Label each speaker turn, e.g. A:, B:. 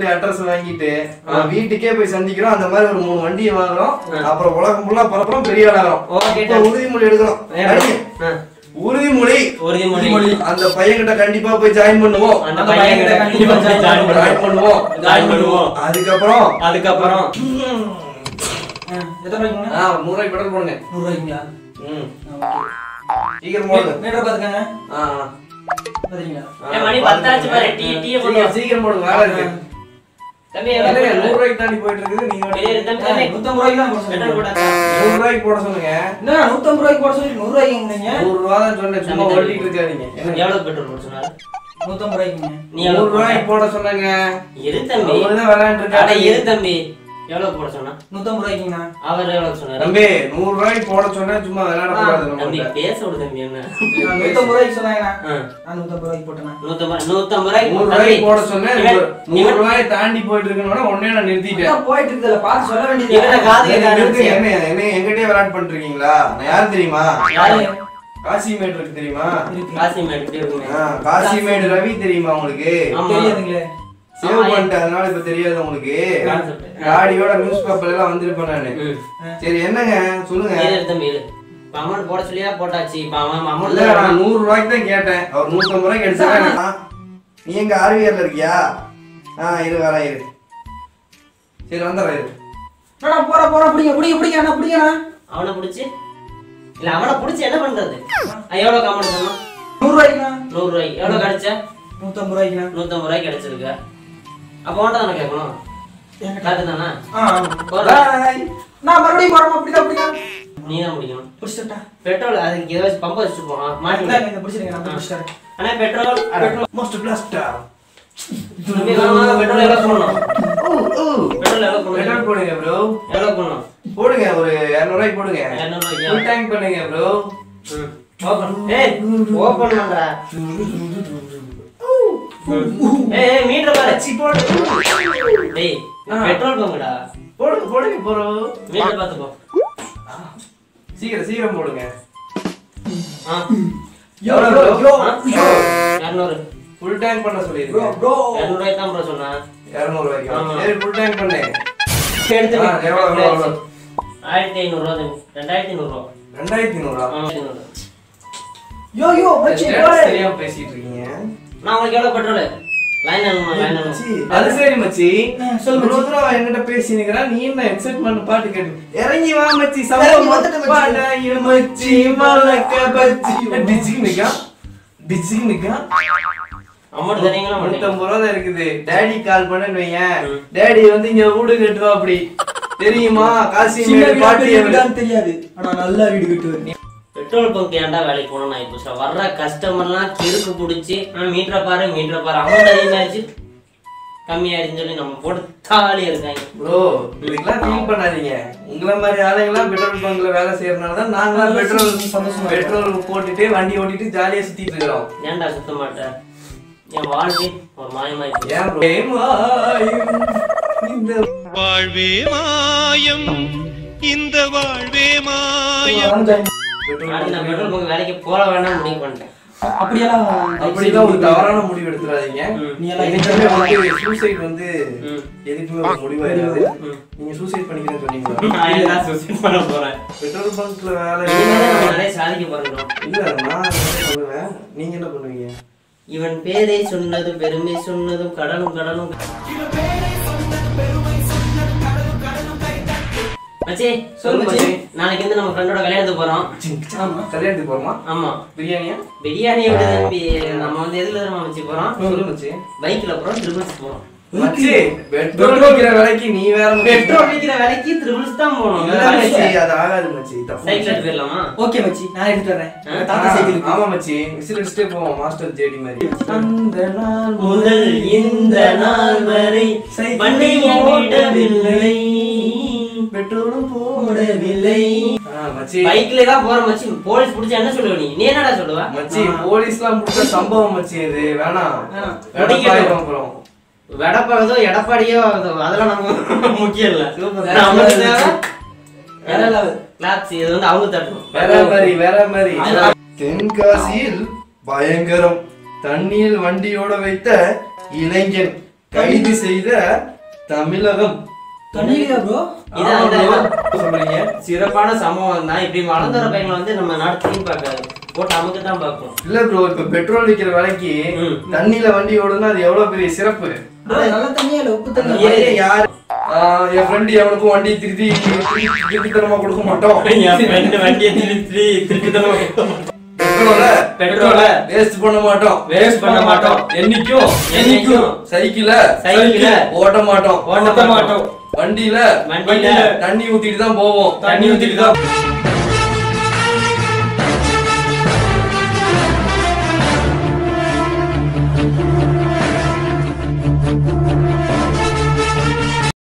A: சொல்லி அட்ரஸ் வாங்கிட்டு அவன் வீட்டுக்கே போய் சந்திக்கிறோம் அந்த மாதிரி ஒரு மூணு வண்டியை வாங்குறோம் அப்புறம் உலகம் ஃபுல்லா பரப்புறோம் பெரிய ஆளாகிறோம்
B: ஓகே
A: இப்போ உறுதிமொழி எடுக்கிறோம் அடிங்க. உறுதிமொழி
B: உறுதிமொழி
A: அந்த பையன்கிட்ட கண்டிப்பா போய் ஜாயின் பண்ணுவோம்
B: அந்த பையன் கிட்ட கண்டிப்பா போய் join பண்ணுவோம்.
A: ஜாயின் பண்ணுவோம்
B: Join பண்ணுவோம்.
A: அதுக்கப்புறம்
B: அதுக்கப்புறம்
C: ஆ, எத்தனை ரூபாய்க்குங்க
A: ஆ நூறு ரூபாய் பெட்ரோல் போடுங்க
C: நூறு ரூபாய்க்குங்களா
A: ம்
C: ஆ, ஓகே.
A: சீக்கிரம் போடுங்க
C: மீட்டர் பார்த்துக்கங்க
A: ஆ ஆ.
C: பாத்தீங்களா
A: ஆ,
B: ஏய், மணி பத்தாச்சு பாரு டீ டீ
A: சீக்கிரம் சீக்கிரம் போடுங்க வேலை இருக்கு
B: தம்பி
A: இல்லைங்க,
B: எவ்வளவு
A: நூறு ரூபாய்க்கு தாண்டி போயிட்டு இருக்குது நீங்க
B: பெரிய
A: வந்து
B: தம்பி தம்பி
C: நூத்தம்பது ரூபாய்க்கு தான் போட
B: பெட்ரோல்
C: சொன்னீங்க.
B: போடாதா
A: நூறு ரூபாய்க்கு போட சொன்னுங்க
C: என்ன நூத்தம்பது ரூபாய்க்கு போட சொல்லி நூறு ரூபாய்க்கு நீங்க
A: நூறு ரூபா தான் சொன்னேன் சும்மா
B: தம்பி,
A: ஓட்டிட்டு இருக்காதீங்க என்ன?
B: எவ்வளவு பெட்ரோல் போட சொன்னாரு
C: நூத்தம்பது ரூபாய்க்குங்க
B: நீ
A: நூறு
B: எவ்வளவு
A: ரூபாய்க்கு போட சொன்னாங்க
B: இரு தம்பி
A: அவருதான் விளையாண்டு
B: அட
A: இருக்காரு
B: இரு தம்பி எவ்வளவு போட சொன்னா
C: நூத்தம்பது ரூபாய்க்குங்கண்ணா
B: அவர் எவ்வளவு சொன்னாரு
A: தம்பி நூறு ரூபாய்க்கு போட சொன்னா சும்மா விளையாட கூடாது
B: தம்பி
A: நம்மள்ட்ட.
B: பேச விடு தம்பி என்ன
C: நான் நூத்தம்பது ரூபாய்க்கு சொன்னாங்கண்ணா
B: ஆ.
C: நான் நூத்தம்பது ரூபாய்க்கு போட்டேண்ணா
B: நூத்தம்பது நூத்தம்பது ரூபாய்க்கு
A: நூறு
B: தம்பி,
A: ரூபாய்க்கு போட சொன்னேன்
B: இவன்-
A: நூறு- நூறு
B: இவன்
A: ரூபாய் தாண்டி போயிட்டு இருக்கணும் உடனே நான் நிறுத்திட்டேன்
C: அதான் போயிட்டு இருக்குதுல்ல பார்த்து சொல்ல
B: இவனை
C: வேண்டியது
B: காது கேட்க
A: என்ன
B: ஆரம்பிச்சியா?
A: என்ன என்ன எங்கிட்டே விளையாட் பண்ணிட்டு இருக்கீங்களா நான் யார் தெரியுமா
B: யாரு?
A: காசிமேடு இருக்கு தெரியுமா
C: இருக்கு
B: காசிமேடு எப்படி இருக்குமே?
A: ஆ, காசிமேடு ரவி தெரியுமா உங்களுக்கு
B: ஆமா.
C: தெரியாதுங்களே
A: சேவ் பண்ணிட்டேன் அதனால இப்ப தெரியாது உங்களுக்கு
B: Concept.
A: காடியோட நியூஸ் பேப்பர் எல்லாம் வந்திருப்பேன் நானு
B: ம்.
A: சரி என்னங்க சொல்லுங்க
B: இரு, இரு தம்பி, இரு. இப்ப amount போட சொல்லியா போட்டாச்சு இப்ப அவன் amount
A: இல்ல நான் நூறு ரூபாய்க்கு தான் கேட்டேன் அவர் நூத்தம்பது ரூபாய்க்கு எடுத்தாங்க நீ எங்க ஆர்வியர்ல இருக்கியா ஆ இரு வரேன் இரு சரி வந்துடுறேன் இரு
C: நான் போற போற பிடிங்க பிடிங்க பிடிங்க அண்ணா பிடிங்கண்ணா
B: அவனை புடிச்சு இல்ல அவனை புடிச்சு என்ன பண்றது அஹ் எவ்வளவு அமௌண்ட் சொன்னோம்
C: நூறு ரூபாய்க்குண்ணா
B: நூறு ரூபாய் எவ்வளவு கிடைச்ச
C: நூத்தம்பது ரூபாய்க்குண்ணா
B: நூத்தம்பது ரூபாய் கிடைச்சிருக்கு அப்போ உன்ட்ட தானே கேட்கணும் கரெக்டு தானே
C: ஆ
B: போதும்.
C: பாய். நான் மறுபடியும் போறோம் அப்படிதான் பிடிங்க
B: நீ தான் முடிக்கணும்
C: பிடிச்சிட்டா
B: பெட்ரோல் அதுக்கு ஏதாச்சும் பம்ப வச்சுட்டு போவான் மாட்டி விடு.
C: இதை பிடிச்சிருங்க நான் பிடிச்சிட்டேன்
B: அண்ணா பெட்ரோல் பெட்ரோல்
A: மோஸ்ட் பிளாஸ்டா
B: தம்பி, வாங்க, வாங்க, பெட்ரோல் எவ்வளவு போடணும் பெட்ரோல் எவ்வளவு போடணும்
A: பெட்ரோல் போடுங்க ப்ரோ
B: எவ்வளவு போடணும்
A: போடுங்க ஒரு இரநூறு ரூபாய்க்கு போடுங்க
B: இரநூறு
A: ஃபுல்
B: ரூபாய்க்கு
A: டேங்க் பண்ணுங்க ப்ரோ
B: ஓபன் ஏய் ஓபன் பண்றா ஏய் ஏய் மீட்டர் பாரு டேய் பெட்ரோல் பங்குடா
A: போடுங்க போடுங்க ப்ரோ
B: மீட்டர் பார்த்து போ
A: சீக்கிரம் சீக்கிரம் போடுங்க
B: ஆ
C: யோ
A: எவ்வளவு
C: யோ
A: bro?
C: யோ
B: இரநூறு
A: ஃபுல் டேங்க் பண்ண
C: ப்ரோ
A: சொல்லிருக்கேன்
C: ப்ரோ
B: இரநூறு ரூபாய் தான் ப்ரோ சொன்னேன்
A: இரநூறு ரூபாய்க்கு
B: ஆமா.
A: சரி ஃபுல் டேங்க் பண்ணு
B: எடுத்து
A: ஆ, எவ்வளவு, எவ்வளவு, எவ்வளவு?
B: ஆயிரத்தி ஐநூறுரூவா தம்பி ரெண்டாயிரத்தி நூறுரூவா
A: ரெண்டாயிரத்தி நூறா
B: ஆயிரத்தி நூறு
C: யோ யோ மச்சி
A: Status
C: போய்
A: தெரியாம பேசிட்டு இருக்கீங்க
B: நான் உங்களுக்கு எவ்வளோ பெட்ரோல் லைன் அனுமா லைன்
A: மச்சி,
B: அனுமா
A: அது சரி மச்சி
C: ஆ, சொல்லு
A: இவ்வளவு
C: மச்சி.
A: தூரம் அவன் என்கிட்ட பேசி நிக்கிறா நீ என்ன எக்ஸைட்மெண்ட் பாட்டு கேட்டு இறங்கி வா மச்சி
C: இறங்கி
A: சம்பவம்
C: வந்துட்டேன் மச்சி.
A: பாடாய மச்சி மலக்க பச்சி டிச்சிங் நிக்கா டிச்சிங் நிக்கா
B: அமௌண்ட் தரீங்களா மாட்டீங்களா?
A: நூத்தம்பது ரூபா தான் இருக்குது டேடி கால் பண்ணு வையேன்
B: ம்.
A: டேடி வந்து இங்க வீடு கட்டுவா அப்படி தெரியுமா காசி
C: சின்ன
A: மேடு
C: வீடா
A: பாட்டி
C: பெரிய
A: எவ்வளவு?
C: வீடான்னு தெரியாது ஆனா நல்லா வீடு கட்டுவாரு
B: பெட்ரோல் பங்க் ஏன்டா வேலைக்கு போகணும் நான் இப்போ சார் வர்ற கஸ்டமர்லாம் கிறுக்கு பிடிச்சி மீட்டரை பாரு மீட்டரை பாரு அமௌண்ட் அதிகமாகிடுச்சு கம்மியாயிடுச்சுன்னு சொல்லி நம்ம போட்டு தாலி இருக்காங்க
A: ப்ரோ இதுக்கெல்லாம் ஃபீல் பண்ணாதீங்க உங்களை மாதிரி ஆளுங்கெல்லாம் பெட்ரோல் பங்க்ல வேலை செய்யறதுனால தான் நாங்களாம் பெட்ரோல்
C: சந்தோஷமா
A: பெட்ரோல் போட்டுட்டு வண்டி ஓட்டிட்டு ஜாலியா சுத்திட்டு இருக்கிறோம்
B: ஏன்டா சுத்த மாட்டேன் என் வாழ்க்கை ஒரு மாயமாயி போச்சு.
A: ஏன் bro? ஏமாயும் இந்த
D: வாழ்வே மாயம் இந்த வாழ்வே மாயம்
B: நாளைக்கு நான் பெட்ரோல் பங்க் வேலைக்கு போக வேண்டாம் முடிவு பண்ணிட்டேன்
C: அப்படியெல்லாம்
A: அப்படிதான் ஒரு தவறான முடிவு எடுத்துறாதீங்க
B: ம்.
C: நீ எல்லாம்
A: என்னைக்குமே வந்து சூசைட் வந்து
B: ம்.
A: எதுக்குமே ஒரு முடிவாயிடாது
B: ம்.
A: நீங்க சூசைட் பண்ணிக்கிறேன்னு சொன்னீங்களா
B: நான் எல்லாம் suicide பண்ண போறேன்
A: பெட்ரோல் பங்க்ல வேலை
B: இனிமேதான் நம்ம நிறைய சாதிக்க போறோம்
A: இல்ல நான் என்ன பண்ணுவேன் நீங்க என்ன பண்ணுவீங்க
B: இவன் பேரை சொன்னதும் பெருமை சொன்னதும் கடலும் கடலும் மச்சி சொல்லு
A: சொல்லு
B: மச்சி
A: மச்சி.
B: நாளைக்கு வந்து நம்ம ஃப்ரெண்டோட கல்யாணத்துக்கு போறோம்
C: ஆமா
A: கல்யாணத்துக்கு போறோமா
B: ஆமா
A: பிரியாணியா
B: பிரியாணி எப்படி தம்பி நம்ம வந்து எதுல தெரியுமா மச்சி போறோம்
A: சொல்லு மச்சி
B: பைக்ல போறோம் திருபிள்ஸ் போறோம்
A: மச்சி பெட்ரோல் விக்கிற விலைக்கு நீ வேற
B: பெட்ரோல் விக்கிற விலைக்கு திருபிள்ஸ் தான் போகணும்
A: இல்ல மச்சி அது ஆகாது மச்சி தப்பு
B: சைக்கிள் எடுத்து போயிடலாமா
C: ஓகே மச்சி நான் எடுத்து வரேன்
B: ஆ?
C: எங்க தாத்தா சைக்கிள் இருக்கு.
A: ஆமா மச்சி விசில் அடிச்சுட்டே போவோம் மாஸ்டர் ஜேடி மாதிரி அந்த நாள்
B: முதல் இந்த நாள் வரை வண்டி விடவில்லை
A: பெட்ரோலும்
B: போடவில்லை
A: ஆ, மச்சி
B: பைக்ல தான் போற மச்சி போலீஸ் புடிச்சா என்ன சொல்லுவ நீ நீ என்னடா சொல்லுவ
A: மச்சி போலீஸ்லாம் முடிச்ச சம்பவம் மச்சி இது வேணாம்
C: வேணாம்.
A: வெடப்பாயிரும் அப்புறம்
B: வெடப்பாகதோ எடப்பாடியோ ஆகுதோ அதெல்லாம் நமக்கு முக்கியம் இல்ல
A: Super.
B: நமக்கு தேவை
C: வேற level.
B: கிளாப்ஸ் இது வந்து அவங்க தட்டணும்
A: வேற மாதிரி வேற மாதிரி தென்காசியில் பயங்கரம் தண்ணியில் வண்டியோட வைத்த இளைஞன் கைது செய்த தமிழகம்
C: தண்ணியா ப்ரோ
B: இதான்
A: ஆமா
B: இதான்.
A: bro. சொல்றீங்க
B: சிறப்பான சம்பவம் தான் இப்படி வளர்ந்துற பையங்களை வந்து நம்ம நாடு திரும்பி பார்க்காது போட்டு நமக்கு தான் பார்க்கும்
A: இல்ல ப்ரோ இப்ப பெட்ரோல் விக்கிற விலைக்கு
B: ம்.
A: தண்ணியில வண்டி ஓடுனா அது எவ்வளவு பெரிய சிறப்பு
C: ப்ரோ நல்ல தண்ணியா இல்ல உப்பு
A: அந்த
C: தண்ணி
A: பையன் யார் ஆஹ் என் ஃப்ரெண்டு எவனுக்கும் வண்டி திருத்தி திருத்தித்தனமா கொடுக்க மாட்டோம்
B: என் friend வண்டியை திருப்பி திருப்பி தான்
A: பெட்ரோல
B: பெட்ரோலை
A: வேஸ்ட் பண்ண மாட்டோம்
B: waste பண்ண மாட்டோம்.
A: என்னைக்கும்
B: என்னைக்கும்
A: சைக்கிள
B: சைக்கிள
A: ஓட்ட மாட்டோம்
B: ஓட்ட மாட்டோம்.
A: வண்டியில
B: வண்டியில
A: தண்ணி ஊத்திட்டு தான் போவோம்
B: தண்ணி ஊத்திட்டு தான்